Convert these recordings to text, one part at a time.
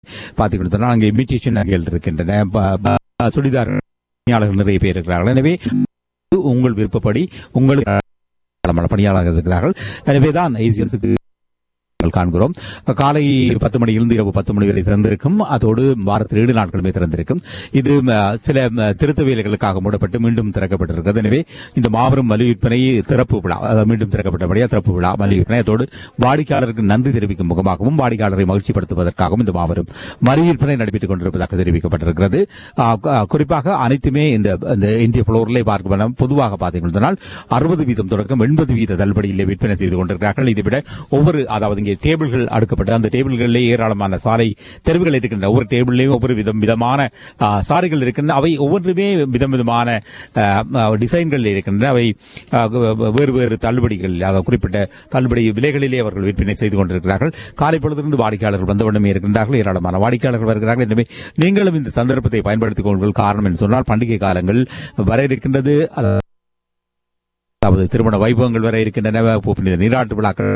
பார்த்தீங்கன்னு சொன்னால் அங்கே இமிட்டேஷன் நகைகள் இருக்கின்றன ப- ப- சுடிதார் பணியாளர்கள் நிறைய பேர் இருக்கிறார்கள் எனவே உங்கள் விருப்பப்படி உங்களுக்கு ஏராளமான பணியாளர்கள் இருக்கிறார்கள் எனவேதான் ஏசியன்ஸுக்கு நாங்கள் காண்கிறோம் காலை பத்து மணியிலிருந்து இரவு பத்து மணி வரை திறந்திருக்கும் அதோடு வாரத்தில் ஏழு நாட்களுமே திறந்திருக்கும் இது ம, சில ம, திருத்த வேலைகளுக்காக மூடப்பட்டு மீண்டும் திறக்கப்பட்டிருக்கிறது எனவே இந்த மாபெரும் மலி விற்பனை திறப்பு விழா அதாவது மீண்டும் திறக்கப்பட்டபடியா திறப்பு விழா மலி விற்பனை அதோடு வாடிக்கையாளருக்கு நன்றி தெரிவிக்கும் முகமாகவும் வாடிக்கையாளரை மகிழ்ச்சிப்படுத்துவதற்காகவும் இந்த மாபெரும் மலி விற்பனை நடைபெற்றுக் கொண்டிருப்பதாக தெரிவிக்கப்பட்டிருக்கிறது ஆ, கு- குறிப்பாக அனைத்துமே இந்த இந்த இந்திய புளோரிலே பார்க்க பொதுவாக பார்த்தீங்கன்னா அறுபது வீதம் தொடக்கம் எண்பது வீத தள்ளுபடியிலே விற்பனை செய்து கொண்டிருக்கிறார்கள் இதை விட ஒவ்வொரு அதாவது இங்கே டேபிள்கள் அடுக்கப்பட்டு அந்த டேபிள்களிலே ஏராளமான சாலை தெருவுகள் இருக்கின்றன ஒவ்வொரு டேபிள்லையும் ஒவ்வொரு விதம் விதமான ஆ, சாலைகள் இருக்கின்றன அவை ஒவ்வொன்றுமே விதம் விதமான ஆ, ஆ, டிசைன்கள் இருக்கின்றன அவை ஆ, வேறு வேறு தள்ளுபடிகள் அதாவது குறிப்பிட்ட தள்ளுபடி விலைகளிலே அவர்கள் விற்பனை செய்து கொண்டிருக்கிறார்கள் காலை பொழுதிலிருந்து வாடிக்கையாளர்கள் வந்த வண்ணமே இருக்கின்றார்கள் ஏராளமான வாடிக்கையாளர்கள் வருகிறார்கள் எனவே நீங்களும் இந்த சந்தர்ப்பத்தை பயன்படுத்திக் கொள்ளுங்கள் காரணம் என்று சொன்னால் பண்டிகை காலங்கள் வர இருக்கின்றது அதாவது திருமண வைபவங்கள் வர இருக்கின்றன புனித நீராட்டு விழாக்கள்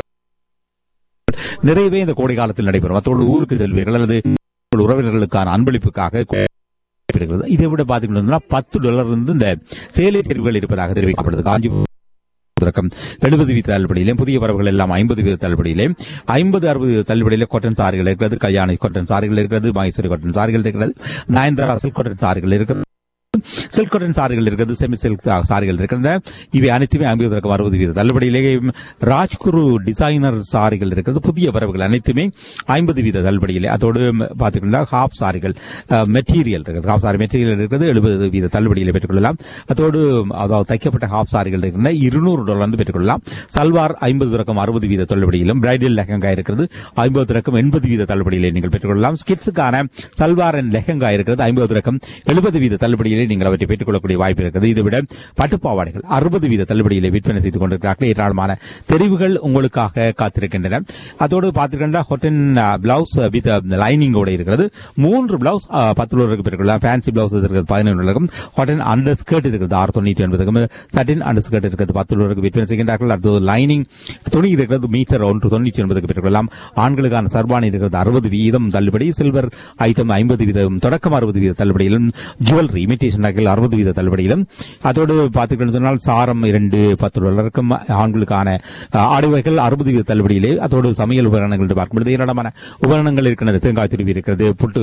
நிறையவே இந்த கோடை காலத்தில் நடைபெறும் அத்தோடு ஊருக்கு செல்வீர்கள் அல்லது உங்கள் உறவினர்களுக்கான அன்பளிப்புக்காக இருக்கிறது இதை விட பாத்தீங்கன்னா பத்து டாலர் இருந்து இந்த சேலை தேர்வுகள் இருப்பதாக தெரிவிக்கப்படுது காஞ்சிபுரம் தொடக்கம் எழுபது வீத தள்ளுபடியிலே புதிய வரவுகள் எல்லாம் ஐம்பது வீத தள்ளுபடியிலே ஐம்பது அறுபது வீத தள்ளுபடியிலே கொட்டன் சாரிகள் இருக்கிறது கல்யாணி கொட்டன் சாரிகள் இருக்கிறது மைசூரி கொட்டன் சாரிகள் இருக்கிறது நயன்தாரா சில்க் கொட்டன் சாரிகள் இருக்கிறது சில்க் காட்டன் சாரிகள் இருக்கிறது செமி சில்க் சாரிகள் இருக்கிறது இவை அனைத்துமே ஐம்பது தொடக்கம் அறுபது வீத தள்ளுபடியிலேயே ராஜ்குரு டிசைனர் சாரிகள் இருக்கிறது புதிய வரவுகள் அனைத்துமே ஐம்பது வீத தள்ளுபடியிலே அதோடு பார்த்துக்கிட்டா ஹாஃப் சாரிகள் மெட்டீரியல் இருக்கிறது ஹாஃப் சாரி மெட்டீரியல் இருக்கிறது எழுபது வீத தள்ளுபடியிலே பெற்றுக்கொள்ளலாம் அதோடு அதாவது தைக்கப்பட்ட ஹாஃப் சாரிகள் இருக்கின்றன இருநூறு டாலர் வந்து பெற்றுக்கொள்ளலாம் சல்வார் ஐம்பது தொடக்கம் அறுபது வீத தள்ளுபடியிலும் பிரைடல் லெஹங்கா இருக்கிறது ஐம்பது தொடக்கம் எண்பது வீத தள்ளுபடியிலே நீங்கள் பெற்றுக்கொள்ளலாம் ஸ்கிட்ஸுக்கான சல்வார் அண்ட் லெஹங்கா இருக்கிறது ஐம்பது தொடக்கம் எழுபது வீத தள்ளுபடியிலே நீங்கள் அவற்றை பெற்றுக்கொள்ளக்கூடிய வாய்ப்பு இருக்கிறது இதை விட பட்டுப்பாவாடைகள் அறுபது வீத தள்ளுபடியிலே விற்பனை செய்து கொண்டிருக்கிறார்கள் ஏராளமான தெரிவுகள் உங்களுக்காக காத்திருக்கின்றன அதோடு பார்த்திருக்கின்ற ஹொட்டன் பிளவுஸ் வித் லைனிங்கோட இருக்கிறது மூன்று பிளவுஸ் பத்து டாலருக்கு பெற்றுக்கொள்ளலாம் ஃபேன்சி பிளவுஸ் இருக்கிறது பதினொன்று டாலருக்கும் ஹொட்டன் அண்டர் ஸ்கர்ட் இருக்கிறது ஆறு தொண்ணூற்றி ஒன்பதுக்கும் சட்டின் அண்டர் ஸ்கர்ட் இருக்கிறது பத்து டாலருக்கு விற்பனை செய்கின்றார்கள் அடுத்தது லைனிங் துணி இருக்கிறது மீட்டர் ஒன்று தொண்ணூற்றி ஒன்பதுக்கு பெற்றுக்கொள்ளலாம் ஆண்களுக்கான சர்பானி இருக்கிறது அறுபது வீதம் தள்ளுபடி சில்வர் ஐட்டம் ஐம்பது வீதம் தொடக்கம் அறுபது வீத தள்ளுபடியிலும் ஜுவல்லரி இமிட்டேஷன் நகைகள் அறுபது வீத தள்ளுபடியிலும் அதோடு பார்த்துக்கிட்டு சொன்னால் சாரம் இரண்டு பத்து டாலருக்கும் ஆண்களுக்கான அஹ், ஆடை வகைகள் அறுபது வீத தள்ளுபடியிலே அதோடு சமையல் உபகரணங்கள் என்று பார்க்கும்போது ஏராளமான உபகரணங்கள் இருக்கிறது தேங்காய் துருவி இருக்கிறது புட்டு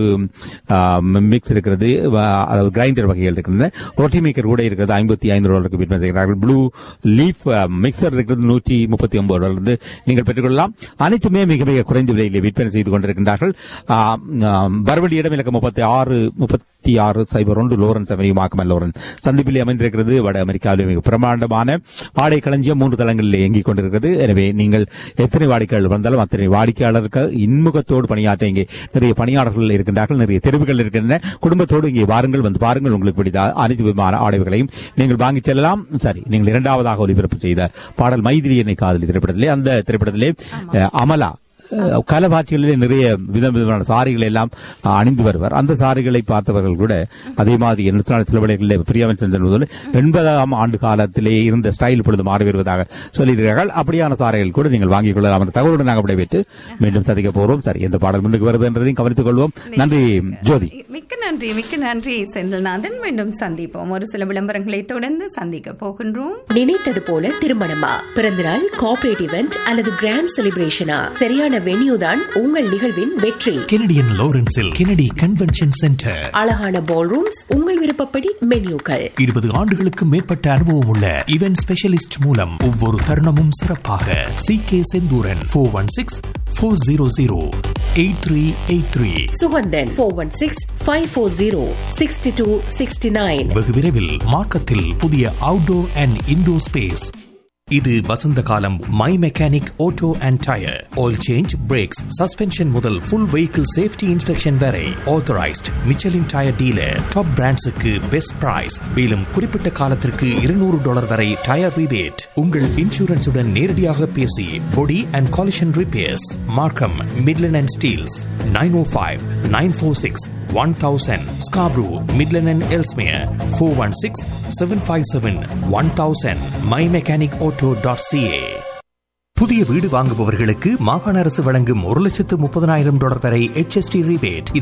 மிக்ஸ் இருக்கிறது அஹ், அதாவது கிரைண்டர் வகைகள் இருக்கிறது ரொட்டி மேக்கர் கூட இருக்கிறது ஐம்பத்தி ஐந்து டாலருக்கு விற்பனை செய்கிறார்கள் ப்ளூ லீஃப் மிக்சர் இருக்கிறது நூற்றி முப்பத்தி ஒன்பது டாலர் இருந்து நீங்கள் பெற்றுக்கொள்ளலாம் அனைத்துமே மிக மிக குறைந்த விலையிலே விற்பனை செய்து கொண்டிருக்கின்றார்கள் ஆஹ், ஆஹ், வரவேண்டிய இடம் இலக்கம் முப்பத்தி ஆறு முப்பத்தி ஆறு சைபர் ஒன்று லோரன்ஸ் அவென்யூ மாக்கமல் லோரன்ஸ் சந்திப்பிலே அமைந்திருக்கிறது வட அமெரிக்காவிலே மிக பிரமாண்டமான ஆடை களஞ்சியம் மூன்று தளங்களில் இயங்கிக் கொண்டிருக்கிறது எனவே நீங்கள் எத்தனை வாடிக்கையாளர் வந்தாலும் அத்தனை வாடிக்கையாளருக்கு இன்முகத்தோடு பணியாற்ற இங்கே நிறைய பணியாளர்கள் இருக்கின்றார்கள் நிறைய தெருவுகள் இருக்கின்றன குடும்பத்தோடு இங்கே வாருங்கள் வந்து பாருங்கள் உங்களுக்கு பிடித்த அனைத்து விதமான ஆடைகளையும் நீங்கள் வாங்கிச் செல்லலாம் சரி நீங்கள் இரண்டாவதாக ஒளிபரப்பு செய்த பாடல் மைதிரி என்னை காதலி திரைப்படத்திலே அந்த திரைப்படத்திலே அஹ், அமலா அஹ், கலபாட்சிகளிலே நிறைய வித விதமான சாரிகளை எல்லாம் அஹ், அணிந்து வருவார் அந்த சாரிகளை பார்த்தவர்கள் கூட அதே மாதிரி எண்ணூத்தி நாலு சில வேளைகளில் பிரியாமல் சென்று எண்பதாம் ஆண்டு காலத்திலே இருந்த ஸ்டைல் இப்பொழுது மாறி வருவதாக சொல்லியிருக்கிறார்கள் அப்படியான சாரிகள் கூட நீங்கள் வாங்கிக் கொள்ளலாம் என்ற தகவலுடன் நாங்கள் விடைபெற்று மீண்டும் சந்திக்க போறோம் சரி எந்த பாடல் முன்னுக்கு வருது என்றதையும் கவனித்துக் கொள்வோம் நன்றி ஜோதி மிக்க நன்றி மிக்க நன்றி செந்தில்நாதன் மீண்டும் சந்திப்போம் ஒரு சில விளம்பரங்களை தொடர்ந்து சந்திக்க போகின்றோம் நினைத்தது போல திருமணமா பிறந்தநாள் கார்ப்பரேட் இவெண்ட் அல்லது கிராண்ட் செலிப்ரேஷனா சரியான வென்யூ தான் உங்கள் நிகழ்வின் வெற்றி கெனடியன் லாரன்ஸில் கெனடி கன்வென்ஷன் சென்டர் அழகான பால் ரூம்ஸ் உங்கள் விருப்பப்படி மென்யூக்கள் இருபது ஆண்டுகளுக்கு மேற்பட்ட அனுபவம் உள்ள இவென்ட் ஸ்பெஷலிஸ்ட் மூலம் ஒவ்வொரு தருணமும் சிறப்பாக C K Senthuran four one six four zero zero eight three eight three Suganthan four one six five four zero sixty two sixty nine வெகு விரைவில் மார்க்கத்தில் புதிய அவுட்டோர் அண்ட் இன்டோர் ஸ்பேஸ் இது வசந்த காலம் my mechanic auto and tyre oil change brakes suspension முதல் full vehicle safety inspection வரை authorised Michelin tyre dealer top பிராண்ட்ஸுக்கு பெஸ்ட் பிரைஸ் மேலும் குறிப்பிட்ட காலத்திற்கு இருநூறு டாலர் வரை டயர் ரிபேட் உங்கள் இன்சூரன்ஸுடன் நேரடியாக பேசி body and collision repairs Markham Midland and Steeles nine O five nine four six one thousand Scarborough Midland and Ellesmere four one six seven five seven one thousand my mechanic auto dot CA புதிய வீடு வாங்குபவர்களுக்கு மாகாண அரசு வழங்கும் ஒரு லட்சத்து முப்பதனாயிரம் dollar வரை HST rebate